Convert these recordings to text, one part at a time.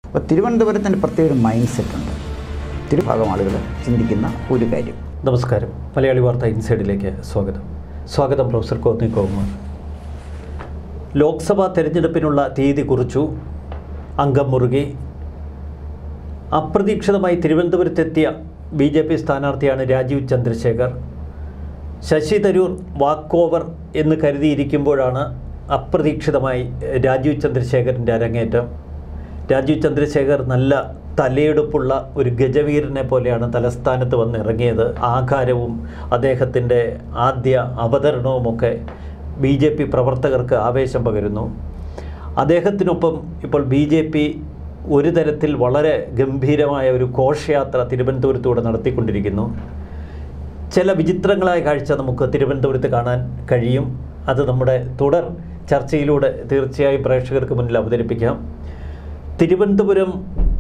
അപ്പോൾ തിരുവനന്തപുരത്തിൻ്റെ പ്രത്യേക ഒരു മൈൻഡ് സെറ്റുണ്ട് തിരുഭാഗം ആളുകൾ ചിന്തിക്കുന്ന ഒരു കാര്യം നമസ്കാരം മലയാളി വാർത്ത ഇൻസൈഡിലേക്ക് സ്വാഗതം സ്വാഗതം പ്രൊഫസർ കോന്നി കോകുമാർ ലോക്സഭാ തെരഞ്ഞെടുപ്പിനുള്ള തീയതി കുറിച്ചു അംഗം മുറുകി അപ്രതീക്ഷിതമായി തിരുവനന്തപുരത്തെത്തിയ ബി ജെ പി സ്ഥാനാർത്ഥിയാണ് രാജീവ് ചന്ദ്രശേഖർ ശശി തരൂർ വാക്ക് ഓവർ എന്ന് കരുതിയിരിക്കുമ്പോഴാണ് അപ്രതീക്ഷിതമായി രാജീവ് ചന്ദ്രശേഖരൻ്റെ അരങ്ങേറ്റം രാജീവ് ചന്ദ്രശേഖർ നല്ല തലയെടുപ്പുള്ള ഒരു ഗജവീരനെ പോലെയാണ് തലസ്ഥാനത്ത് വന്ന് ഇറങ്ങിയത് ആകാരവും അദ്ദേഹത്തിൻ്റെ ആദ്യ അവതരണവുമൊക്കെ ബി ജെ പി പ്രവർത്തകർക്ക് ആവേശം പകരുന്നു അദ്ദേഹത്തിനൊപ്പം ഇപ്പോൾ ബി ജെ പി ഒരു തരത്തിൽ വളരെ ഗംഭീരമായ ഒരു ഘോഷയാത്ര തിരുവനന്തപുരത്തൂടെ നടത്തിക്കൊണ്ടിരിക്കുന്നു ചില വിചിത്രങ്ങളായ കാഴ്ച നമുക്ക് തിരുവനന്തപുരത്ത് കാണാൻ കഴിയും അത് നമ്മുടെ തുടർ ചർച്ചയിലൂടെ തീർച്ചയായും പ്രേക്ഷകർക്ക് മുന്നിൽ അവതരിപ്പിക്കാം തിരുവനന്തപുരം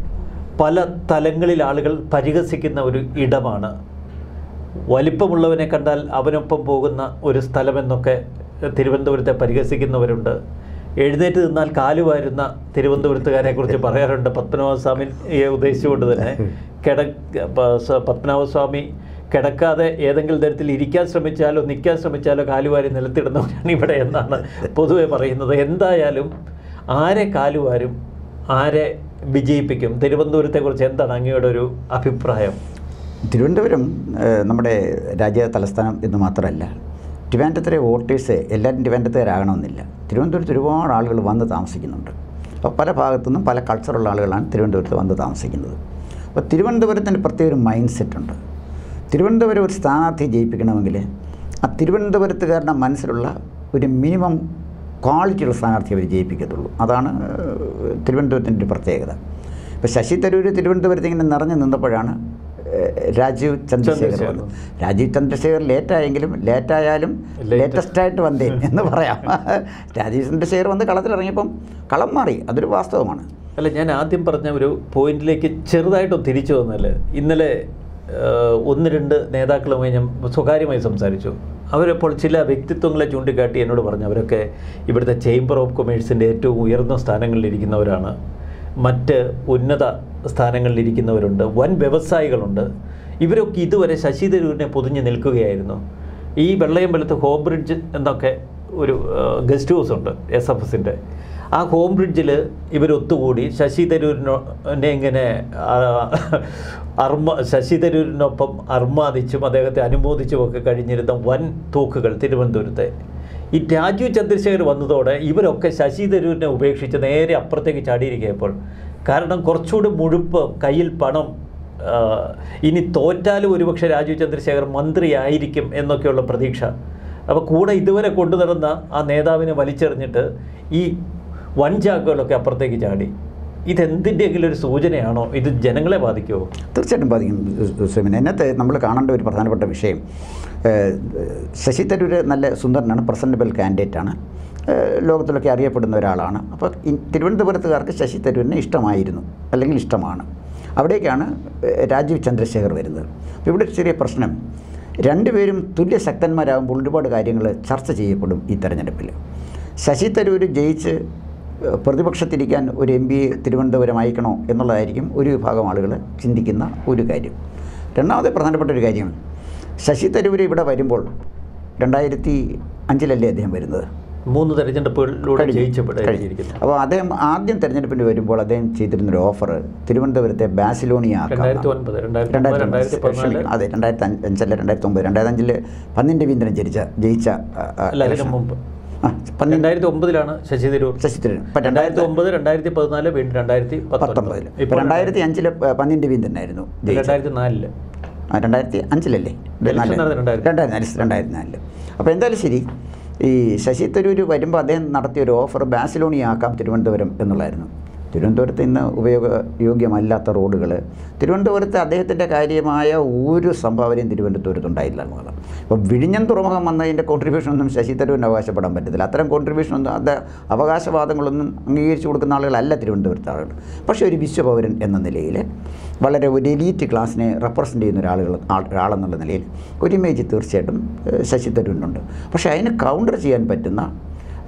പല തലങ്ങളിൽ ആളുകൾ പരിഹസിക്കുന്ന ഒരു ഇടമാണ് വലിപ്പമുള്ളവനെ കണ്ടാൽ അവനൊപ്പം പോകുന്ന ഒരു സ്ഥലമെന്നൊക്കെ തിരുവനന്തപുരത്തെ പരിഹസിക്കുന്നവരുണ്ട് എഴുന്നേറ്റ് നിന്നാൽ കാല് വാരുന്ന തിരുവനന്തപുരത്തുകാരെ കുറിച്ച് പറയാറുണ്ട് പത്മനാഭസ്വാമിയെ ഉദ്ദേശിച്ചുകൊണ്ട് തന്നെ കിട പ- സ- പത്മനാഭസ്വാമി കിടക്കാതെ ഏതെങ്കിലും തരത്തിൽ ഇരിക്കാൻ ശ്രമിച്ചാലോ നിൽക്കാൻ ശ്രമിച്ചാലോ കാലുവാരി നിലത്തിടുന്നവരാണ് ഇവിടെ എന്നാണ് പൊതുവെ പറയുന്നത് എന്തായാലും ആരെ കാലുവാരും ആരെ വിജയിപ്പിക്കും തിരുവനന്തപുരത്തെക്കുറിച്ച് എന്താണ് അങ്ങയുടെ ഒരു അഭിപ്രായം തിരുവനന്തപുരം ഏഹ്, നമ്മുടെ രാജ്യ തലസ്ഥാനം എന്ന് മാത്രമല്ല ട്രിവാൻഡ്രത്തിലെ വോട്ടേഴ്സ് എല്ലാവരും ട്രിവാൻഡ്രത്തുകാരാകണമെന്നില്ല തിരുവനന്തപുരത്ത് ഒരുപാട് ആളുകൾ വന്ന് താമസിക്കുന്നുണ്ട് അപ്പോൾ പല ഭാഗത്തുനിന്നും പല കൾച്ചറുള്ള ആളുകളാണ് തിരുവനന്തപുരത്ത് വന്ന് താമസിക്കുന്നത് അപ്പോൾ തിരുവനന്തപുരത്തിൻ്റെ പ്രത്യേക ഒരു മൈൻഡ് സെറ്റുണ്ട് തിരുവനന്തപുരം ഒരു സ്ഥാനാർത്ഥിയെ ജയിപ്പിക്കണമെങ്കിൽ ആ തിരുവനന്തപുരത്തുകാരുടെ മനസ്സിലുള്ള ഒരു മിനിമം ക്വാളിറ്റിയുള്ള സ്ഥാനാർത്ഥിയെ അവർ ജയിപ്പിക്കത്തുള്ളൂ അതാണ് ഏഹ്, തിരുവനന്തപുരത്തിൻ്റെ ഒരു പ്രത്യേകത ഇപ്പോൾ ശശി തരൂർ തിരുവനന്തപുരത്ത് ഇങ്ങനെ നിറഞ്ഞു നിന്നപ്പോഴാണ് ഏഹ്, രാജീവ് ചന്ദ്രശേഖർ ചന്ദ്രശേഖർ. വന്നത് രാജീവ് ചന്ദ്രശേഖർ ലേറ്റായെങ്കിലും ലേറ്റായാലും Latest. ലേറ്റസ്റ്റ് ആയിട്ട് വന്നേ എന്ന് പറയാം രാജീവ് ചന്ദ്രശേഖർ വന്ന് കളത്തിലിറങ്ങിയപ്പം കളം മാറി അതൊരു വാസ്തവമാണ് അല്ല ഞാൻ ആദ്യം പറഞ്ഞ ഒരു പോയിന്റിലേക്ക് ചെറുതായിട്ടൊന്ന് തിരിച്ചു വന്നാൽ ഇന്നലെ ഏഹ്, ഒന്ന് രണ്ട് നേതാക്കളുമായി ഞാൻ സ്വകാര്യമായി സംസാരിച്ചു അവരപ്പോൾ ചില വ്യക്തിത്വങ്ങളെ ചൂണ്ടിക്കാട്ടി എന്നോട് പറഞ്ഞു അവരൊക്കെ ഇവിടുത്തെ ചേംബർ ഓഫ് കൊമേഴ്സിൻ്റെ ഏറ്റവും ഉയർന്ന സ്ഥാനങ്ങളിലിരിക്കുന്നവരാണ് മറ്റ് ഉന്നത സ്ഥാനങ്ങളിലിരിക്കുന്നവരുണ്ട് വൻ വ്യവസായികളുണ്ട് ഇവരൊക്കെ ഇതുവരെ ശശി തരൂരിനെ പൊതിഞ്ഞ് നിൽക്കുകയായിരുന്നു ഈ വെള്ളയമ്പലത്ത് ഹോം ബ്രിഡ്ജ് എന്നൊക്കെ ഒരു ഗസ്റ്റ് ഹൗസ് ഉണ്ട് എസ് എഫ് എസിൻ്റെ ആ ഹോം ബ്രിഡ്ജിൽ ഇവരൊത്തുകൂടി ശശി തരൂരിനെ ഇങ്ങനെ ആ, അർമ്മ ശശി തരൂരിനൊപ്പം അർമാദിച്ചും അദ്ദേഹത്തെ അനുമോദിച്ചും ഒക്കെ കഴിഞ്ഞിരുന്ന വൻ തൂക്കുകൾ തിരുവനന്തപുരത്തെ ഈ രാജീവ് ചന്ദ്രശേഖർ വന്നതോടെ ഇവരൊക്കെ ശശി തരൂരിനെ ഉപേക്ഷിച്ച് നേരെ അപ്പുറത്തേക്ക് ചാടിയിരിക്കുകയപ്പോൾ കാരണം കുറച്ചുകൂടി മുഴുപ്പ് കയ്യിൽ പണം ആ, ഇനി തോറ്റാലും ഒരുപക്ഷെ രാജീവ് ചന്ദ്രശേഖർ മന്ത്രിയായിരിക്കും എന്നൊക്കെയുള്ള പ്രതീക്ഷ അപ്പോൾ കൂടെ ഇതുവരെ കൊണ്ടു നടന്ന ആ നേതാവിനെ വലിച്ചെറിഞ്ഞിട്ട് ഈ വൻചാക്കുകളൊക്കെ അപ്പുറത്തേക്ക് ചാടി ഇതെന്തിൻ്റെയെങ്കിലും ഒരു സൂചനയാണോ ഇത് ജനങ്ങളെ ബാധിക്കുമോ തീർച്ചയായിട്ടും ബാധിക്കും സുമിൻ അതിനകത്ത് നമ്മൾ കാണേണ്ട ഒരു പ്രധാനപ്പെട്ട വിഷയം ഏഹ്, ശശി തരൂർ നല്ല സുന്ദരനാണ് പ്രസൻറ്റബിൾ കാൻഡിഡേറ്റാണ് ലോകത്തിലൊക്കെ അറിയപ്പെടുന്ന ഒരാളാണ് അപ്പോൾ ഈ തിരുവനന്തപുരത്തുകാർക്ക് ശശി തരൂരിനെ ഇഷ്ടമായിരുന്നു അല്ലെങ്കിൽ ഇഷ്ടമാണ് അവിടേക്കാണ് ഏഹ്, രാജീവ് ചന്ദ്രശേഖർ വരുന്നത് അപ്പോൾ ഇവിടെ ഒരു ചെറിയ പ്രശ്നം രണ്ടുപേരും തുല്യ ശക്തന്മാരാകുമ്പോൾ ഒരുപാട് കാര്യങ്ങൾ ചർച്ച ചെയ്യപ്പെടും ഈ തെരഞ്ഞെടുപ്പിൽ ശശി തരൂർ ജയിച്ച് ഏഹ് പ്രതിപക്ഷത്തിരിക്കാൻ ഒരു എം പി തിരുവനന്തപുരം അയക്കണോ എന്നുള്ളതായിരിക്കും ഒരു വിഭാഗം ആളുകൾ ചിന്തിക്കുന്ന ഒരു കാര്യം രണ്ടാമത്തെ പ്രധാനപ്പെട്ട ഒരു കാര്യം ശശി തരൂർ ഇവിടെ വരുമ്പോൾ രണ്ടായിരത്തി അഞ്ചിലല്ലേ അദ്ദേഹം വരുന്നത് മൂന്ന് തെരഞ്ഞെടുപ്പുകളിലൂടെ കഴിഞ്ഞു. ജയിച്ചപ്പെട്ട് കഴിഞ്ഞു. കഴിഞ്ഞിരിക്കുന്നു അപ്പോൾ അദ്ദേഹം ആദ്യം തെരഞ്ഞെടുപ്പിന് വരുമ്പോൾ അദ്ദേഹം ചെയ്തിരുന്നൊരു ഓഫർ തിരുവനന്തപുരത്തെ ബാസിലോണിയ രണ്ടായിരത്തി ഒൻപത് രണ്ടായിരത്തി ഒമ്പത് രണ്ടായിരത്തി പതിനാല് അതെ രണ്ടായിരത്തി അഞ്ച് അഞ്ചല്ല രണ്ടായിരത്തി ഒമ്പത് രണ്ടായിരത്തി അഞ്ചിൽ പന്നിൻ രവീന്ദ്രൻ ജയിച്ച ജയിച്ച ആ, ആ, അല്ല അതിന് election. മുമ്പ് ആ, പന്നിൻ രണ്ടായിരത്തി ഒമ്പതിലാണ് ശശി തരൂർ ശശി തരൂർ ഇപ്പം രണ്ടായിരത്തി ഒമ്പത് രണ്ടായിരത്തി പതിനാല് വീണ്ടും രണ്ടായിരത്തി പത്തൊമ്പതിൽ ഇപ്പോൾ രണ്ടായിരത്തി അഞ്ചിൽ പന്നിൻ രവീന്ദ്രനായിരുന്നു ജയിച്ചത് രണ്ടായിരത്തി നാലില് ആ, രണ്ടായിരത്തി അഞ്ചിലല്ലേ Election നടന്നത് രണ്ടായിരത്തി. രണ്ടായിരത്തി നാല് രണ്ടായിരത്തി നാലില് അപ്പോൾ എന്തായാലും ശരി ഈ ശശി തരൂർ വരുമ്പോൾ അദ്ദേഹം നടത്തിയ ഒരു ഓഫർ ബാസിലോണിയാക്കാം തിരുവനന്തപുരം എന്നുള്ളായിരുന്നു തിരുവനന്തപുരത്ത് ഇന്ന് ഉപയോഗയോഗ്യമല്ലാത്ത റോഡുകൾ തിരുവനന്തപുരത്ത് അദ്ദേഹത്തിൻ്റെ കാര്യമായ ഒരു സംഭാവനയും തിരുവനന്തപുരത്ത് ഉണ്ടായില്ല എന്നുള്ളതാണ് ഇപ്പോൾ വിഴിഞ്ഞം തുറമുഖം വന്നതിൻ്റെ കോൺട്രിബ്യൂഷൻ ഒന്നും ശശി തരൂരിന് അവകാശപ്പെടാൻ പറ്റത്തില്ല അത്തരം കോൺട്രിബ്യൂഷൻ ഒന്നും അത് അവകാശവാദങ്ങളൊന്നും അംഗീകരിച്ചു കൊടുക്കുന്ന ആളുകളല്ല തിരുവനന്തപുരത്തെ ആളുകൾ പക്ഷേ ഒരു വിശ്വപൗരൻ എന്ന നിലയിൽ വളരെ ഒരു എലീറ്റ് ക്ലാസ്സിനെ റെപ്രസെൻ്റ് ചെയ്യുന്ന ഒരാളുകൾ ആൾ- ഒരാളെന്നുള്ള നിലയിൽ ഒരു ഇമേജ് തീർച്ചയായിട്ടും ഏഹ്, ശശി തരൂരിനുണ്ട് പക്ഷേ അതിന് കൗണ്ടർ ചെയ്യാൻ പറ്റുന്ന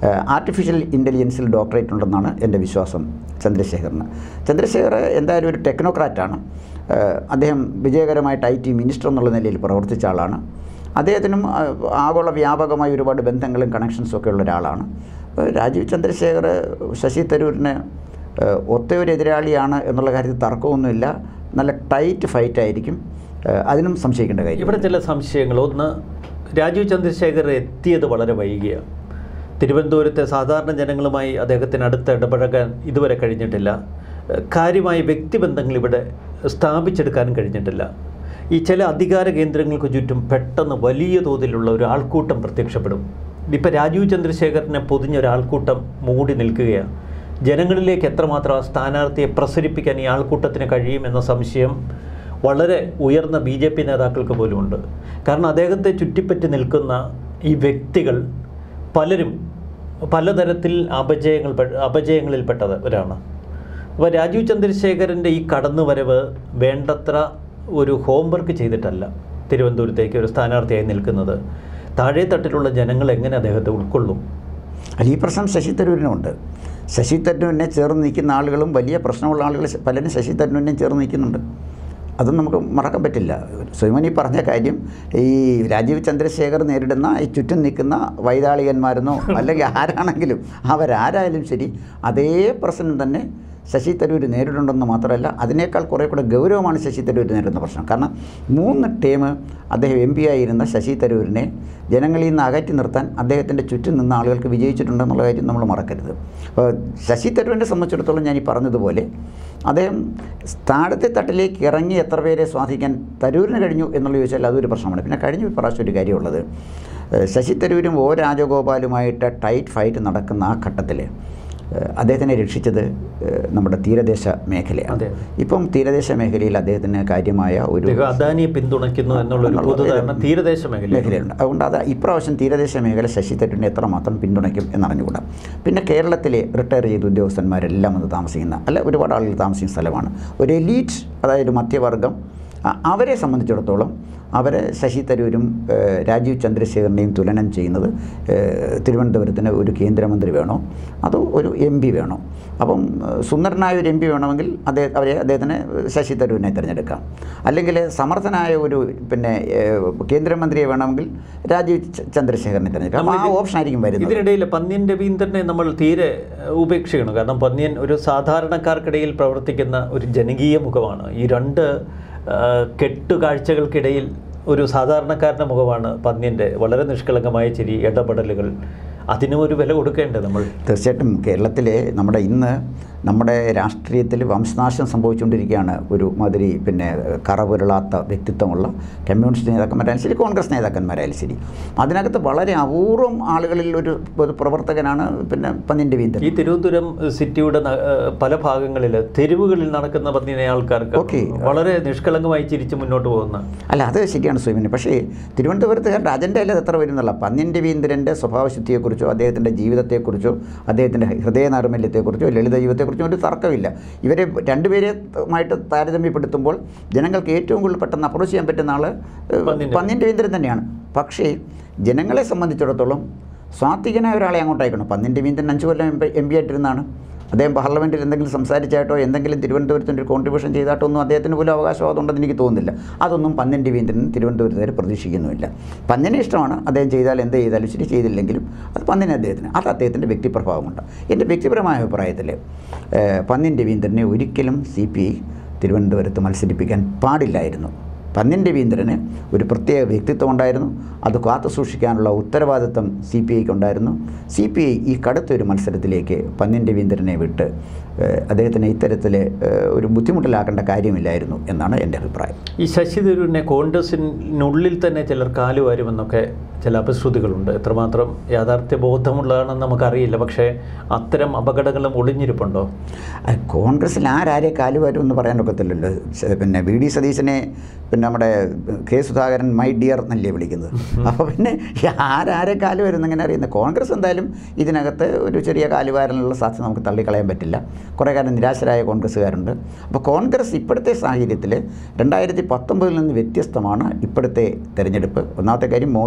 ആർട്ടിഫിഷ്യൽ ഇൻ്റലിജൻസിൽ ഡോക്ടറേറ്റ് ഉണ്ടെന്നാണ് എൻ്റെ വിശ്വാസം ചന്ദ്രശേഖറിന് ചന്ദ്രശേഖർ എന്തായാലും ഒരു ടെക്നോക്രാറ്റാണ് ഏഹ് അദ്ദേഹം വിജയകരമായിട്ട് ഐ ടി മിനിസ്റ്റർ എന്നുള്ള നിലയിൽ പ്രവർത്തിച്ച ആളാണ് അദ്ദേഹത്തിനും ആ, ആഗോള വ്യാപകമായ ഒരുപാട് ബന്ധങ്ങളും കണക്ഷൻസും ഒക്കെ ഉള്ള ഒരാളാണ് അപ്പോൾ രാജീവ് ചന്ദ്രശേഖർ ശശി തരൂരിന് ഏഹ്, ഒത്തയൊരു എതിരാളിയാണ് എന്നുള്ള കാര്യത്തിൽ തർക്കമൊന്നുമില്ല നല്ല ടൈറ്റ് ഫൈറ്റ് ആയിരിക്കും ഏഹ്, അതിനും സംശയിക്കേണ്ട കാര്യം ഇവിടെ ചില സംശയങ്ങൾ ഒന്ന് രാജീവ് ചന്ദ്രശേഖർ എത്തിയത് വളരെ വൈകിയാണ് തിരുവനന്തപുരത്തെ സാധാരണ ജനങ്ങളുമായി അദ്ദേഹത്തിന് അടുത്ത് ഇടപഴകാൻ ഇതുവരെ കഴിഞ്ഞിട്ടില്ല ഏഹ് കാര്യമായ വ്യക്തിബന്ധങ്ങൾ ഇവിടെ സ്ഥാപിച്ചെടുക്കാനും കഴിഞ്ഞിട്ടില്ല ഈ ചില അധികാര കേന്ദ്രങ്ങൾക്ക് ചുറ്റും പെട്ടെന്ന് വലിയ തോതിലുള്ള ഒരു ആൾക്കൂട്ടം പ്രത്യക്ഷപ്പെടും ഇപ്പം രാജീവ് ചന്ദ്രശേഖരനെ പൊതിഞ്ഞ ഒരു ആൾക്കൂട്ടം മൂടി നിൽക്കുകയാണ് ജനങ്ങളിലേക്ക് എത്രമാത്രം ആ സ്ഥാനാർത്ഥിയെ പ്രസരിപ്പിക്കാൻ ഈ ആൾക്കൂട്ടത്തിന് കഴിയുമെന്ന സംശയം വളരെ ഉയർന്ന ബി ജെ പി നേതാക്കൾക്ക് പോലുമുണ്ട് കാരണം അദ്ദേഹത്തെ ചുറ്റിപ്പറ്റി നിൽക്കുന്ന ഈ വ്യക്തികൾ പലരും പലതരത്തിൽ അപജയങ്ങൾ അപജയങ്ങളിൽപ്പെട്ടവരാണ് അപ്പോൾ രാജീവ് ചന്ദ്രശേഖരൻ്റെ ഈ കടന്നുവരവ് വേണ്ടത്ര ഒരു ഹോംവർക്ക് ചെയ്തിട്ടല്ല തിരുവനന്തപുരത്തേക്ക് ഒരു സ്ഥാനാർത്ഥിയായി നിൽക്കുന്നത് താഴെ തട്ടിലുള്ള ജനങ്ങൾ എങ്ങനെ അദ്ദേഹത്തെ ഉൾക്കൊള്ളും അല്ല ഈ പ്രശ്നം ശശി തരൂരിനുണ്ട് ശശി തരൂരിനെ ചേർന്ന് നിൽക്കുന്ന ആളുകളും വലിയ പ്രശ്നമുള്ള ആളുകൾ പലരും ശശി തരൂരിനെ ചേർന്ന് നിൽക്കുന്നുണ്ട് അതും നമുക്ക് മറക്കാൻ പറ്റില്ല സുമനി പറഞ്ഞ കാര്യം ഈ രാജീവ് ചന്ദ്രശേഖർ നേരിടുന്ന ഈ ചുറ്റും നിൽക്കുന്ന വൈതാളികന്മാരെന്നോ അല്ലെങ്കിൽ ആരാണെങ്കിലും അവരാരായാലും ശരി അതേ പ്രശ്നം തന്നെ ശശി തരൂർ നേരിടുന്നുണ്ടെന്ന് മാത്രമല്ല അതിനേക്കാൾ കുറേ കൂടെ ഗൗരവമാണ് ശശി തരൂർ നേരിടുന്ന പ്രശ്നം കാരണം മൂന്ന് ടീം അദ്ദേഹം എം പി ആയിരുന്ന ശശി തരൂരിനെ ജനങ്ങളിൽ നിന്ന് അകറ്റി നിർത്താൻ അദ്ദേഹത്തിൻ്റെ ചുറ്റും നിന്ന ആളുകൾക്ക് വിജയിച്ചിട്ടുണ്ടെന്നുള്ള കാര്യം നമ്മൾ മറക്കരുത് അപ്പോൾ ശശി തരൂരിനെ സംബന്ധിച്ചിടത്തോളം ഞാൻ ഈ പറഞ്ഞതുപോലെ അദ്ദേഹം താഴത്തെ തട്ടിലേക്ക് ഇറങ്ങി എത്ര പേരെ സ്വാധീനിക്കാൻ തരൂരിന് കഴിഞ്ഞു എന്നുള്ള ചോദിച്ചാൽ അതൊരു പ്രശ്നമാണ് പിന്നെ കഴിഞ്ഞ പ്രാവശ്യം ഒരു കാര്യമുള്ളത് ഏഹ് ശശി തരൂരും ഒ രാജഗോപാലുമായിട്ട് ടൈറ്റ് ഫൈറ്റ് നടക്കുന്ന ആ ഘട്ടത്തിൽ ഏഹ് അദ്ദേഹത്തിനെ രക്ഷിച്ചത് ഏഹ് നമ്മുടെ തീരദേശ മേഖലയാണ് അതെ. ഇപ്പം തീരദേശ മേഖലയിൽ അദ്ദേഹത്തിന് കാര്യമായ ഒരു അദ്ദേഹം അദാനിയെ പിന്തുണയ്ക്കുന്നു എന്നുള്ളൊരു എന്നുള്ള പൊതുധാരണ തീരദേശ മേഖല മേഖലയുണ്ട് അതുകൊണ്ട് അത് ഇപ്രാവശ്യം തീരദേശ മേഖല ശശി തരൂരിനെ എത്രമാത്രം പിന്തുണയ്ക്കും എന്നറിഞ്ഞുകൂടാ പിന്നെ കേരളത്തിലെ റിട്ടയർ ചെയ്ത ഉദ്യോഗസ്ഥന്മാരെല്ലാം വന്ന് താമസിക്കുന്ന അല്ല ഒരുപാട് ആളുകൾ താമസിക്കുന്ന സ്ഥലമാണ് ഒരു എലീറ്റ് അതായത് മധ്യവർഗം അ- അവരെ സംബന്ധിച്ചിടത്തോളം അവരെ ശശി തരൂരും ഏഹ്, രാജീവ് ചന്ദ്രശേഖരനെയും തുലനം ചെയ്യുന്നത് ഏഹ്, തിരുവനന്തപുരത്തിന് ഒരു കേന്ദ്രമന്ത്രി വേണോ അതോ ഒരു എം പി വേണോ അപ്പം ഏഹ്, സുന്ദരനായ ഒരു എം പി വേണമെങ്കിൽ അദ്ദേഹം അവരെ അദ്ദേഹത്തിന് ശശി തരൂരിനെ തിരഞ്ഞെടുക്കാം അല്ലെങ്കിൽ സമർത്ഥനായ ഒരു പിന്നെ ഏഹ്, കേന്ദ്രമന്ത്രിയെ വേണമെങ്കിൽ രാജീവ് ച- ചന്ദ്രശേഖരനെ തിരഞ്ഞെടുക്കാം അപ്പോൾ ആ ഓപ്ഷൻ ആയിരിക്കും വരുന്നത് ഇതിനിടയിൽ പന്ന്യൻ രവീന്ദ്രനെ നമ്മൾ തീരെ ഏഹ്, ഉപേക്ഷിക്കണം കാരണം പന്ന്യൻ ഒരു സാധാരണക്കാർക്കിടയിൽ പ്രവർത്തിക്കുന്ന ഒരു ജനകീയ മുഖമാണ് ഈ രണ്ട് ഏഹ്, കെട്ടുകാഴ്ചകൾക്കിടയിൽ ഒരു സാധാരണക്കാരൻ്റെ മുഖമാണ് പന്ന്യൻ്റെ വളരെ നിഷ്കളങ്കമായ ചിരി ഇടപെടലുകൾ അതിനും ഒരു വില കൊടുക്കേണ്ടത് നമ്മൾ തീർച്ചയായിട്ടും കേരളത്തിലെ നമ്മുടെ ഇന്ന് നമ്മുടെ രാഷ്ട്രീയത്തിൽ വംശനാശം സംഭവിച്ചുകൊണ്ടിരിക്കുകയാണ് ഒരു മാതിരി പിന്നെ കറപുരളാത്ത വ്യക്തിത്വമുള്ള കമ്മ്യൂണിസ്റ്റ് നേതാക്കന്മാരായാലും ശരി കോൺഗ്രസ് നേതാക്കന്മാരായാലും ശരി അതിനകത്ത് വളരെ അപൂർവം ആളുകളിൽ ഒരു ഒരു പ്രവർത്തകനാണ് പിന്നെ പന്നിൻ രവീന്ദ്രൻ ഈ തിരുവനന്തപുരം സിറ്റിയുടെ ന- ഏഹ്, പല ഭാഗങ്ങളിൽ തെരുവുകളിൽ നടക്കുന്ന പന്നിനെ ആൾക്കാർക്ക് ഓക്കേ. വളരെ നിഷ്കളങ്കമായി ചിരിച്ച് മുന്നോട്ട് പോകുന്ന അല്ല അത് ശരിയാണ് സുമിന് പക്ഷേ തിരുവനന്തപുരത്തുകാരുടെ അജണ്ടയിൽ അത് എത്ര വരുന്നില്ല പന്നിൻ രവീന്ദ്രൻ്റെ സ്വഭാവശുദ്ധിയെക്കുറിച്ചോ അദ്ദേഹത്തിൻ്റെ ജീവിതത്തെക്കുറിച്ചോ അദ്ദേഹത്തിൻ്റെ ഹൃദയ നൈർമല്യത്തെക്കുറിച്ചോ ലളിത ജീവിതത്തെക്കുറിച്ചോ ഒരു തർക്കമില്ല ഇവരെ രണ്ടുപേരെയുമായിട്ട് താരതമ്യപ്പെടുത്തുമ്പോൾ ജനങ്ങൾക്ക് ഏറ്റവും കൂടുതൽ പെട്ടെന്ന് അപ്രോച്ച് ചെയ്യാൻ പറ്റുന്ന ആൾ പന്നിൻ പന്നിൻ രവീന്ദ്രൻ തന്നെയാണ് പക്ഷേ ജനങ്ങളെ സംബന്ധിച്ചിടത്തോളം സ്വാത്വികനായ ഒരാളെ അങ്ങോട്ട് അയക്കണം പന്നിൻ രവീന്ദ്രൻ അഞ്ച് കൊല്ലം എം പി എം പി ആയിട്ടിരുന്നതാണ് അദ്ദേഹം പാർലമെൻറ്റിൽ എന്തെങ്കിലും സംസാരിച്ചായിട്ടോ എന്തെങ്കിലും തിരുവനന്തപുരത്തിൻ്റെ ഒരു കോൺട്രിബ്യൂഷൻ ചെയ്തായിട്ടോ ഒന്നും അദ്ദേഹത്തിന് പോലും അവകാശവാദമുണ്ടെന്ന് എനിക്ക് തോന്നുന്നില്ല അതൊന്നും പന്നിൻ രവീന്ദ്രൻ തിരുവനന്തപുരത്തുകാർ പ്രതീക്ഷിക്കുന്നുമില്ല പന്നിനെ ഇഷ്ടമാണ് അദ്ദേഹം ചെയ്താൽ എന്ത് ചെയ്താലും ശരി ചെയ്തില്ലെങ്കിലും അത് പന്നിന് അദ്ദേഹത്തിന് അത് അദ്ദേഹത്തിൻ്റെ വ്യക്തിപ്രഭാവമുണ്ട് എൻ്റെ വ്യക്തിപരമായ അഭിപ്രായത്തിൽ ഏഹ്, പന്നിൻ രവീന്ദ്രനെ ഒരിക്കലും സി പി ഐ തിരുവനന്തപുരത്ത് മത്സരിപ്പിക്കാൻ പാടില്ലായിരുന്നു പന്നിൻ രവീന്ദ്രന് ഒരു പ്രത്യേക വ്യക്തിത്വം ഉണ്ടായിരുന്നു അത് കാത്തു സൂക്ഷിക്കാനുള്ള ഉത്തരവാദിത്വം സി പി ഐക്ക് ഉണ്ടായിരുന്നു സി പി ഐ ഈ കടുത്തൊരു മത്സരത്തിലേക്ക് പന്നിൻ രവീന്ദ്രനെ വിട്ട് ഏഹ്, അദ്ദേഹത്തിനെ ഇത്തരത്തിൽ ഏഹ്, ഒരു ബുദ്ധിമുട്ടിലാക്കേണ്ട കാര്യമില്ലായിരുന്നു എന്നാണ് എൻ്റെ അഭിപ്രായം ഈ ശശി തരൂരിനെ കോൺഗ്രസിനുള്ളിൽ തന്നെ ചിലർ കാലുവാരുമെന്നൊക്കെ ചില അപശ്രുതികളുണ്ട് എത്രമാത്രം യാഥാർത്ഥ്യ ബോധമുള്ളതാണെന്ന് നമുക്കറിയില്ല പക്ഷേ അത്തരം അപകടങ്ങളും ഒളിഞ്ഞിരിപ്പുണ്ടോ അത് കോൺഗ്രസ്സിൽ ആരാരെ കാലുവാരും എന്ന് പറയാൻ ഒക്കത്തില്ലല്ലോ ശ- പിന്നെ വി ഡി സതീശനെ പിന്നെ നമ്മുടെ കെ സുധാകരൻ മൈ ഡിയർ എന്നല്ലേ വിളിക്കുന്നത് അപ്പോൾ പിന്നെ ഈ ആരാരെ കാലുവരുന്ന എങ്ങനെ അറിയുന്നത് കോൺഗ്രസ് എന്തായാലും ഇതിനകത്ത് ഒരു ചെറിയ കാലുവാരനുള്ള സാധ്യത നമുക്ക് തള്ളിക്കളയാൻ പറ്റില്ല കുറേ കാലം നിരാശരായ കോൺഗ്രസ്സുകാരുണ്ട് അപ്പോൾ കോൺഗ്രസ് ഇപ്പോഴത്തെ സാഹചര്യത്തിൽ രണ്ടായിരത്തി പത്തൊമ്പതിൽ നിന്ന് വ്യത്യസ്തമാണ് ഇപ്പോഴത്തെ തെരഞ്ഞെടുപ്പ് ഒന്നാമത്തെ കാര്യം മോഡി വരും എന്നുള്ള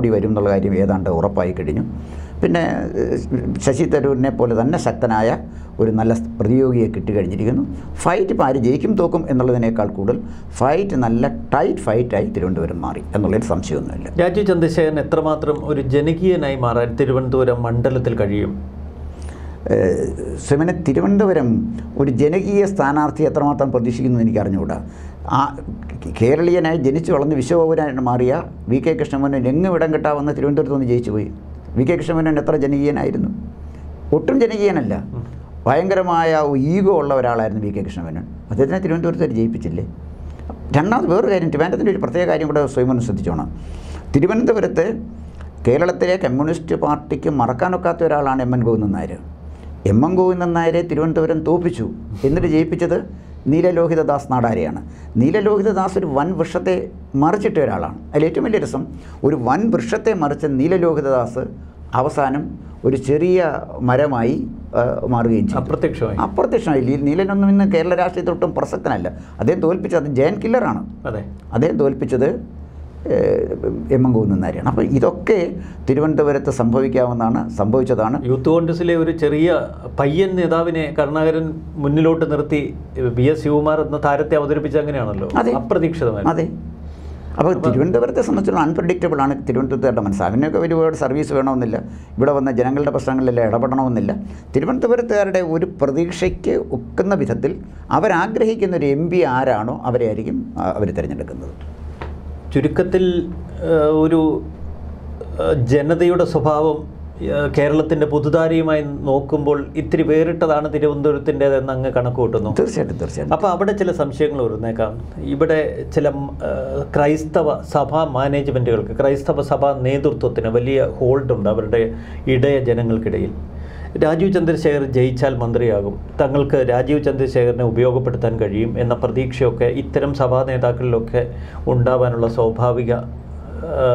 എന്നുള്ള കാര്യം ഏതാണ്ട് ഉറപ്പായി കഴിഞ്ഞു പിന്നെ ഏഹ്, ശശി തരൂരിനെ പോലെ തന്നെ ശക്തനായ ഒരു നല്ല പ്രതിയോഗിയെ കിട്ടിക്കഴിഞ്ഞിരിക്കുന്നു ഫൈറ്റ് ഇപ്പോൾ ആര് ജയിക്കും തോക്കും എന്നുള്ളതിനേക്കാൾ കൂടുതൽ ഫൈറ്റ് നല്ല ടൈറ്റ് ഫൈറ്റായി തിരുവനന്തപുരം മാറി എന്നുള്ളതിന് സംശയമൊന്നുമില്ല രാജീവ് ചന്ദ്രശേഖരൻ എത്രമാത്രം ഒരു ജനകീയനായി മാറാൻ തിരുവനന്തപുരം മണ്ഡലത്തിൽ കഴിയും ഏഹ്, സുമനെ തിരുവനന്തപുരം ഒരു ജനകീയ സ്ഥാനാർത്ഥി എത്രമാത്രം പ്രതീക്ഷിക്കുന്നു എന്ന് എനിക്ക് അറിഞ്ഞുകൂടാ ആ കേരളീയനായി ജനിച്ചു വളർന്ന് വിശ്വപൗരനായിട്ട് മാറിയ വി കെ കൃഷ്ണമോഹൻ എങ്ങും ഇടം കിട്ടാവുന്ന തിരുവനന്തപുരത്ത് നിന്ന് ജയിച്ചു പോയി വി കെ കൃഷ്ണമോഹൻ എത്ര ജനകീയനായിരുന്നു ഒട്ടും ജനകീയനല്ല ഭയങ്കരമായ ഈഗോ ഉള്ള ഒരാളായിരുന്നു വി കെ കൃഷ്ണമേനോൻ അദ്ദേഹത്തിനെ തിരുവനന്തപുരത്ത് വരെ ജയിപ്പിച്ചില്ലേ രണ്ടാമത് വേറൊരു കാര്യം ട്രിവാൻഡ്രത്തിൻ്റെ ഒരു പ്രത്യേക കാര്യം കൂടെ സ്വയം ശ്രദ്ധിച്ചോണം തിരുവനന്തപുരത്ത് കേരളത്തിലെ കമ്മ്യൂണിസ്റ്റ് പാർട്ടിക്ക് മറക്കാനൊക്കാത്ത ഒരാളാണ് M N Govindan Nair M N Govindan നായരെ തിരുവനന്തപുരം തോപ്പിച്ചു എന്നിട്ട് ജയിപ്പിച്ചത് നീലലോഹിതദാസ് നാടാരെയാണ് നീലലോഹിതദാസ് ഒരു വൻ വൃക്ഷത്തെ മറിച്ചിട്ട ഒരാളാണ് അതിൽ ഏറ്റവും വലിയ രസം ഒരു വൻ വൃക്ഷത്തെ മറിച്ച നീലലോഹിതദാസ് അവസാനം ഒരു ചെറിയ മരമായി ആ, മാറുകയും ചെയ്തു അപ്രത്യക്ഷമായി അപ്രത്യക്ഷമായി ലീ- നീലനൊന്നും ഇന്ന് കേരള രാഷ്ട്രീയത്തിൽ ഒട്ടും പ്രസക്തനല്ല അദ്ദേഹം തോൽപ്പിച്ചത് ജയൻ കില്ലറാണ് അതെ അദ്ദേഹം തോൽപ്പിച്ചത് എം എം ഗോവിന്ദനാരെയാണ് അപ്പോൾ ഇതൊക്കെ തിരുവനന്തപുരത്ത് സംഭവിക്കാവുന്നതാണ് സംഭവിച്ചതാണ് യൂത്ത് കോൺഗ്രസിലെ ഒരു ചെറിയ പയ്യൻ നേതാവിനെ കരുണാകരൻ മുന്നിലോട്ട് നിർത്തി ബി എസ് ശിവകുമാർ എന്ന താരത്തെ അവതരിപ്പിച്ച അങ്ങനെയാണല്ലോ അതെ. അപ്രതീക്ഷിതമായി അതെ അപ്പോൾ തിരുവനന്തപുരത്തെ സംബന്ധിച്ചുള്ള അൺപ്രഡിക്റ്റബിൾ ആണ് തിരുവനന്തപുരത്തെ മനസ്സ് അവനൊക്കെ ഒരുപാട് സർവീസ് വേണമെന്നില്ല ഇവിടെ വന്ന ജനങ്ങളുടെ പ്രശ്നങ്ങളിലെല്ലാം ഇടപെടണമെന്നില്ല തിരുവനന്തപുരത്തുകാരുടെ ഒരു പ്രതീക്ഷയ്ക്ക് ഒക്കുന്ന വിധത്തിൽ അവരാഗ്രഹിക്കുന്ന ഒരു എം പി ആരാണോ അവരെ ആയിരിക്കും അവർ തിരഞ്ഞെടുക്കുന്നത് ചുരുക്കത്തിൽ ആ, ഒരു ആ, ജനതയുടെ സ്വഭാവം ആ, കേരളത്തിൻ്റെ പുതുതാരിയുമായി നോക്കുമ്പോൾ ഇത്തിരി വേറിട്ടതാണ് തിരുവനന്തപുരത്തിൻ്റെതെന്ന് അങ്ങ് കണക്ക് കൂട്ടുന്നു തീർച്ചയായിട്ടും തീർച്ചയായിട്ടും അപ്പോൾ അവിടെ ചില സംശയങ്ങൾ വരുന്നേക്കാം ഇവിടെ ചില ആ, ക്രൈസ്തവ സഭാ മാനേജ്മെൻറ്റുകൾക്ക് ക്രൈസ്തവ സഭാ നേതൃത്വത്തിന് വലിയ ഹോൾഡുണ്ട് അവരുടെ ഇടയ ജനങ്ങൾക്കിടയിൽ രാജീവ് ചന്ദ്രശേഖർ ജയിച്ചാൽ മന്ത്രിയാകും തങ്ങൾക്ക് രാജീവ് ചന്ദ്രശേഖരനെ ഉപയോഗപ്പെടുത്താൻ കഴിയും എന്ന പ്രതീക്ഷയൊക്കെ ഇത്തരം സഭാ നേതാക്കളിലൊക്കെ ഉണ്ടാവാനുള്ള സ്വാഭാവിക ആ,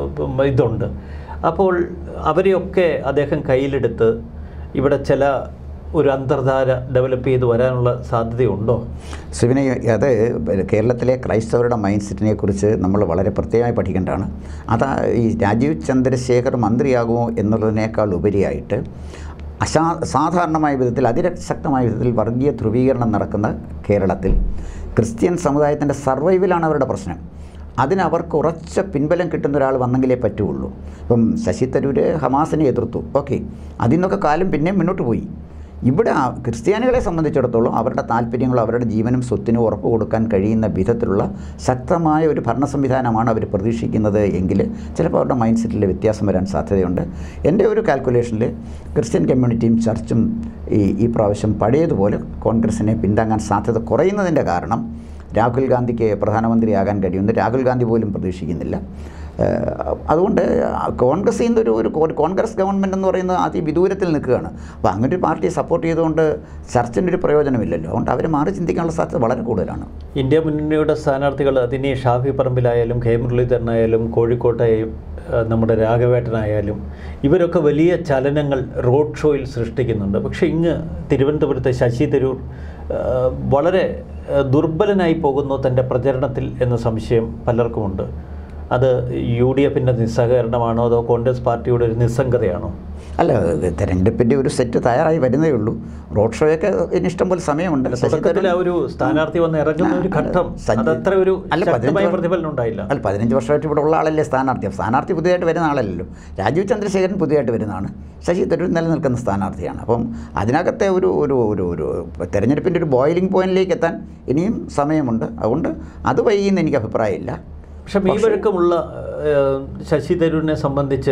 ഇതുണ്ട് അപ്പോൾ അവരെയൊക്കെ അദ്ദേഹം കയ്യിലെടുത്ത് ഇവിടെ ചില ഒരു അന്തർധാര ഡെവലപ്പ് ചെയ്ത് വരാനുള്ള സാധ്യതയുണ്ടോ ശിവനെ അത് കേരളത്തിലെ ക്രൈസ്തവരുടെ മൈൻഡ് സെറ്റിനെ കുറിച്ച് നമ്മൾ വളരെ പ്രത്യേകമായി പഠിക്കേണ്ടതാണ് അതാ ഈ രാജീവ് ചന്ദ്രശേഖർ മന്ത്രിയാകുമോ എന്നുള്ളതിനേക്കാൾ ഉപരിയായിട്ട് അസാ സാധാരണമായ വിധത്തിൽ അതിരശക്തമായ വിധത്തിൽ വർഗീയ ധ്രുവീകരണം നടക്കുന്ന കേരളത്തിൽ ക്രിസ്ത്യൻ സമുദായത്തിൻ്റെ സർവൈവലാണ് അവരുടെ പ്രശ്നം അതിന് അവർക്ക് ഉറച്ച പിൻബലം കിട്ടുന്ന ഒരാൾ വന്നെങ്കിലേ പറ്റുള്ളൂ ഇപ്പം ശശി തരൂർ ഹമാസിനെ എതിർത്തു ഓക്കെ അതിൽ നിന്നൊക്കെ കാലം പിന്നെയും മുന്നോട്ട് പോയി ഇവിടെ ആ ക്രിസ്ത്യാനികളെ സംബന്ധിച്ചിടത്തോളം അവരുടെ താല്പര്യങ്ങളും അവരുടെ ജീവനും സ്വത്തിനും ഉറപ്പ് കൊടുക്കാൻ കഴിയുന്ന വിധത്തിലുള്ള ശക്തമായ ഒരു ഭരണ സംവിധാനമാണ് അവർ പ്രതീക്ഷിക്കുന്നത് എങ്കിൽ ചിലപ്പോൾ അവരുടെ മൈൻഡ് സെറ്റിൽ വ്യത്യാസം വരാൻ സാധ്യതയുണ്ട് എൻ്റെ ഒരു കാൽക്കുലേഷനിൽ ക്രിസ്ത്യൻ കമ്മ്യൂണിറ്റിയും ചർച്ചും ഈ ഈ പ്രാവശ്യം പഴയതുപോലെ കോൺഗ്രസിനെ പിന്താങ്ങാൻ സാധ്യത കുറയുന്നതിൻ്റെ കാരണം രാഹുൽ ഗാന്ധിക്ക് പ്രധാനമന്ത്രിയാകാൻ കഴിയുമെന്ന് രാഹുൽ ഗാന്ധി പോലും പ്രതീക്ഷിക്കുന്നില്ല ഏഹ് അതുകൊണ്ട് കോൺഗ്രസിൽ നിന്നൊരു ഒരു കോ- കോൺഗ്രസ് ഗവൺമെൻറ് എന്ന് പറയുന്നത് അതിവിദൂരത്തിൽ നിൽക്കുകയാണ് അപ്പോൾ അങ്ങനെ ഒരു പാർട്ടിയെ സപ്പോർട്ട് ചെയ്തുകൊണ്ട് ചർച്ചിൻ്റെ ഒരു പ്രയോജനമില്ലല്ലോ അതുകൊണ്ട് അവർ മാറി ചിന്തിക്കാനുള്ള സാധ്യത വളരെ കൂടുതലാണ് ഇന്ത്യ മുന്നണിയുടെ സ്ഥാനാർത്ഥികൾ അതിനി ഷാഫി പറമ്പിലായാലും കെ മുരളീധരനായാലും കോഴിക്കോട്ടെ ആ, നമ്മുടെ രാഘവേട്ടനായാലും ഇവരൊക്കെ വലിയ ചലനങ്ങൾ റോഡ് ഷോയിൽ സൃഷ്ടിക്കുന്നുണ്ട് പക്ഷേ ഇങ്ങ് തിരുവനന്തപുരത്തെ ശശി തരൂർ ആ, വളരെ ആ, ദുർബലനായി പോകുന്നു തൻ്റെ പ്രചരണത്തിൽ എന്ന സംശയം പലർക്കുമുണ്ട് അത് യു ഡി എഫിൻ്റെ നിസ്സഹകരണമാണോ അതോ കോൺഗ്രസ് പാർട്ടിയുടെ ഒരു നിസ്സംഗതയാണോ അല്ല തെരഞ്ഞെടുപ്പിൻ്റെ ഒരു സെറ്റ് തയ്യാറായി വരുന്നേ ഉള്ളൂ റോഡ് ഷോയൊക്കെ ഇനി ഇഷ്ടം പോലെ സമയമുണ്ട് ശശി തുടക്കത്തിൽ ആ ഒരു സ്ഥാനാർത്ഥി വന്ന് ഇറങ്ങുന്ന ഒരു ഘട്ടം സഞ്ജയ്- അതത്ര ഒരു അല്ല, ശക്തമായ പതിനഞ്ച് പ്രതിഫലനം ഉണ്ടായില്ല അല്ല പതിനഞ്ച് വർഷമായിട്ട് ഇവിടെ ഉള്ള ആളല്ലേ സ്ഥാനാർത്ഥി സ്ഥാനാർത്ഥി പുതിയതായിട്ട് വരുന്ന ആളല്ലല്ലോ രാജീവ് ചന്ദ്രശേഖരൻ പുതിയതായിട്ട് വരുന്നതാണ് ശശി തരൂർ നിലനിൽക്കുന്ന സ്ഥാനാർത്ഥിയാണ് അപ്പം അതിനകത്തെ ഒരു ഒരു ഒരു ഒരു തെരഞ്ഞെടുപ്പിൻ്റെ ഒരു ബോയിലിംഗ് പോയിന്റിലേക്ക് എത്താൻ ഇനിയും സമയമുണ്ട് അതുകൊണ്ട് അത് വൈകിയെന്ന് എനിക്ക് അഭിപ്രായമില്ല പക്ഷെ മീവഴക്കമുള്ള ഏഹ്, ശശി തരൂരിനെ സംബന്ധിച്ച്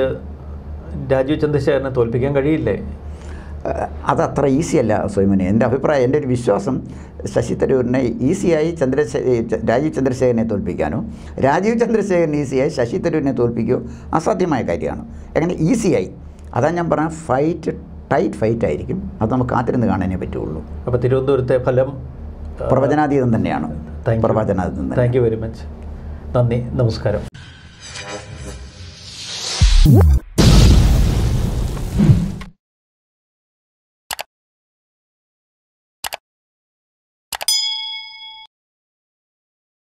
രാജീവ് ചന്ദ്രശേഖരനെ തോൽപ്പിക്കാൻ കഴിയില്ലേ ഏഹ് അത് അത്ര ഈസി അല്ല സ്വയമനെ എൻ്റെ അഭിപ്രായം എൻ്റെ ഒരു വിശ്വാസം ശശി തരൂരിനെ ഈസിയായി ചന്ദ്രശേ രാജീവ് ചന്ദ്രശേഖരനെ തോൽപ്പിക്കാനോ രാജീവ് ചന്ദ്രശേഖരൻ ഈസിയായി ശശി തരൂരിനെ തോൽപ്പിക്കുകയോ അസാധ്യമായ കാര്യമാണ് എങ്ങനെ ഈസിയായി അതാ ഞാൻ പറഞ്ഞ ഫൈറ്റ് ടൈറ്റ് ഫൈറ്റ് ആയിരിക്കും അത് നമുക്ക് കാത്തിരുന്ന് കാണാനേ പറ്റുള്ളൂ അപ്പോൾ തിരുവനന്തപുരത്തെ ഫലം പ്രവചനാതീതം തന്നെയാണ് താങ്ക് യു പ്രവചനാതീതം തന്നെ താങ്ക് യു വെരി മച്ച് നന്ദി നമസ്കാരം